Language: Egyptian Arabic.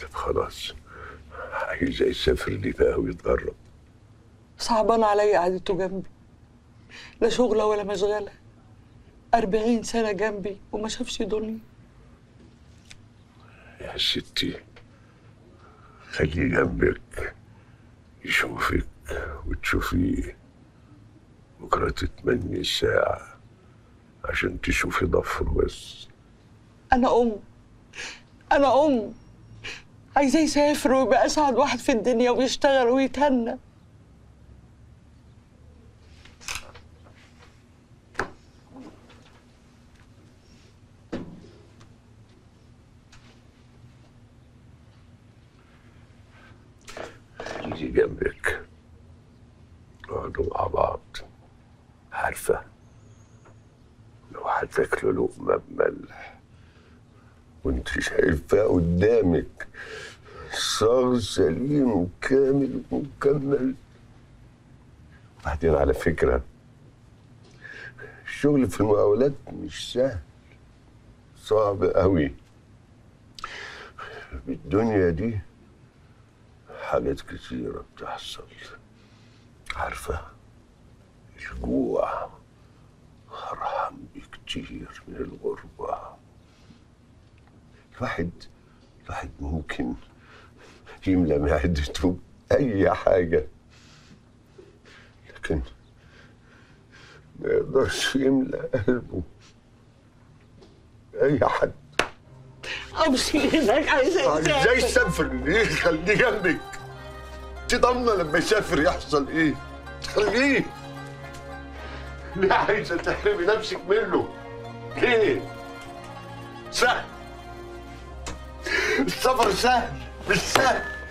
طب خلاص عايزة يسافر لي بقى ويتغرب صعبان عليا قعدته جنبي لا شغلة ولا مشغلة أربعين سنة جنبي وما شافش دنيا يا ستي خليه جنبك يشوفك وتشوفيه بكرة تتمني الساعة عشان تشوفي ضفره بس أنا أم أنا أم عايزاه يسافر ويبقى أسعد واحد في الدنيا ويشتغل ويتهنى خليه جنبك اقعدوا مع بعض عارفة لو هتاكلوا لقمة بملح وانت شايفاه قدامك صاغ سليم وكامل ومكمل وبعدين على فكرة الشغل في المقاولات مش سهل صعب قوي بالدنيا دي حاجات كتيرة بتحصل عارفة الجوع أرحم بكتير من الغربة الواحد الواحد ممكن يملى معدته أي حاجة لكن ما يقدرش يملى قلبه أي حد أمشي هناك عايزاه ازاي يسافر يسافر ليه خليه جنبك انت ضامنه لما يسافر يحصل ايه خليه ليه عايزه تحرمي نفسك منه ليه سهل السفر سهل مش سهل